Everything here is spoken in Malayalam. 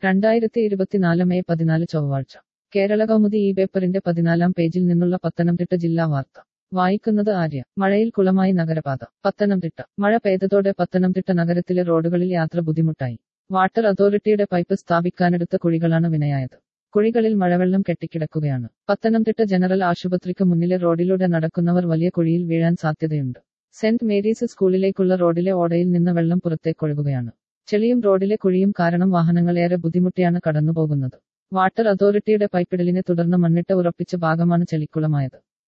രണ്ടായിരത്തി ഇരുപത്തിനാല് മെയ് പതിനാല് ചൊവ്വാഴ്ച കേരള കൗമുദി ഈ പേപ്പറിന്റെ പതിനാലാം പേജിൽ നിന്നുള്ള പത്തനംതിട്ട ജില്ലാ വാർത്ത വായിക്കുന്നത് ആര്യ മഴയിൽ കുളമായി നഗരപാത പത്തനംതിട്ട മഴ പെയ്തതോടെ പത്തനംതിട്ട നഗരത്തിലെ റോഡുകളിൽ യാത്ര ബുദ്ധിമുട്ടായി വാട്ടർ അതോറിറ്റിയുടെ പൈപ്പ് സ്ഥാപിക്കാനെടുത്ത കുഴികളാണ് വിനയായത് കുഴികളിൽ മഴവെള്ളം കെട്ടിക്കിടക്കുകയാണ് പത്തനംതിട്ട ജനറൽ ആശുപത്രിക്ക് മുന്നിലെ റോഡിലൂടെ നടക്കുന്നവർ വലിയ കുഴിയിൽ വീഴാൻ സാധ്യതയുണ്ട് സെന്റ് മേരീസ് സ്കൂളിലേക്കുള്ള റോഡിലെ ഓടയിൽ നിന്ന് വെള്ളം പുറത്തേക്കൊഴുകുകയാണ് ചെളിയും റോഡിലെ കുഴിയും കാരണം വാഹനങ്ങൾ ഏറെ ബുദ്ധിമുട്ടിയാണ് കടന്നുപോകുന്നത് വാട്ടർ അതോറിറ്റിയുടെ പൈപ്പിടലിനെ തുടർന്ന് മണ്ണിട്ട് ഉറപ്പിച്ച ഭാഗമാണ് ചെളിക്കുളമായത്